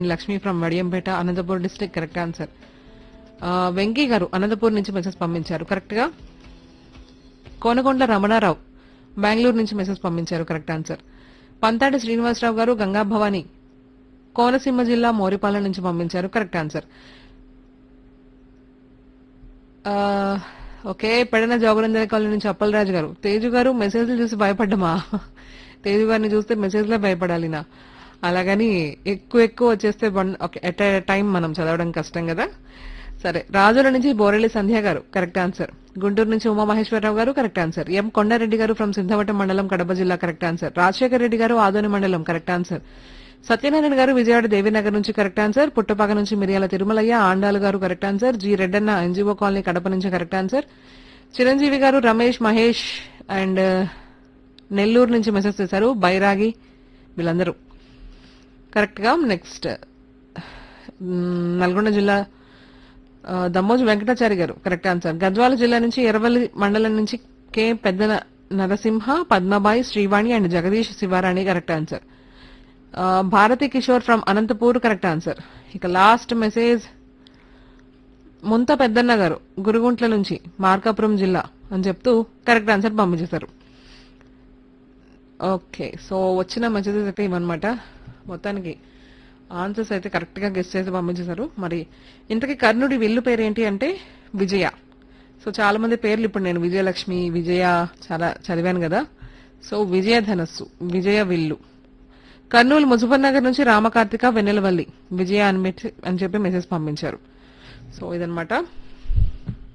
Lakshmi from Vadiyampeta Anantapur district correct answer Venky garu Anantapur నుంచి message పంపించారు correct గా కోనకొండ రమణారావు బెంగళూరు నుంచి మెసేజ్ పంపించారు కరెక్ట్ ఆన్సర్ పంతాటి శ్రీనివాసరావు గారు గంగా భవాని కోనసీమ జిల్లా మోరిపాలెం నుంచి పంపించారు కరెక్ట్ ఆన్సర్ ఆ, ఓకే పెడన జోగరంజన కాలనీ నుంచి అప్పలరాజు గారు తేజు గారు మెసేజ్లు చూసి భయపడ్డమా తేజు గారిని చూస్తే మెసేజ్లే భయపడాలి నా అలాగని ఎక్కువ ఎక్కువ వచ్చేస్తే వన్ ఓకే ఎట్ టైం మనం చదవడం కష్టం కదా సరే రాజుల నుంచి బోరెల్లి సంధ్య గారు కరెక్ట్ ఆన్సర్ గుంటూరు నుంచి ఉమామహేశ్వరరావు గారు కరెక్ట్ ఆన్సర్ ఎం కొండారెడ్డి గారు ఫ్రమ్ సిద్ధవటం మండలం కడప జిల్లా కరెక్ట్ ఆన్సర్ రాజశేఖర రెడ్డి గారు ఆదోని మండలం కరెక్ట్ ఆన్సర్ సత్యనారాయణ గారు విజయవాడ దేవీనగర్ నుంచి కరెక్ట్ ఆన్సర్ పుట్టపాక నుంచి మిరియాల Tirumalayya Andalu garu correct answer G Reddanna NGO colony Kadapa నుంచి కరెక్ట్ ఆన్సర్ చిరంజీవి గారు రమేష్ మహేష్ అండ్ నెల్లూరు నుంచి మెసేజ్ చేశారు బైరాగి వీళ్ళందరూ కరెక్ట్ గా నెక్స్ట్ నల్గొండ జిల్లా ఆ, దమ్మోజు వెంకటాచారి గారు కరెక్ట్ ఆన్సర్ గద్వాల జిల్లా నుంచి ఎర్రవల్లి మండలం నుంచి K Pedda Narasimha Padmabai Srivani and Jagadish Sivarani correct answer ఆ, Bharati Kishore from Anantapur correct answer ఇక లాస్ట్ మెసేజ్ ముంత పెద్దన్న గారు గురుగుంట్ల నుంచి మార్కాపురం జిల్లా అని చెప్తూ కరెక్ట్ ఆన్సర్ పంపించేశారు ఓకే సో వచ్చిన మెసేజెస్ అయితే ఇవన్నమాట మొత్తానికి ఆన్సర్స్ అయితే కరెక్ట్ గా గెస్ట్ చేసి పంపించేశారు మరి ఇంతకీ కర్ణుడి విల్లు పేరు ఏంటి అంటే విజయ సో చాలా మంది పేర్లు ఇప్పుడు నేను విజయలక్ష్మి విజయ చాలా చదివాను కదా సో విజయ ధనస్సు విజయ విల్లు కర్నూలు ముజఫర్ నగర్ నుంచి రామకార్తిక వెన్నెలవల్లి విజయ అని మెట్- అని చెప్పి మెసేజ్ పంపించారు సో ఇదన్నమాట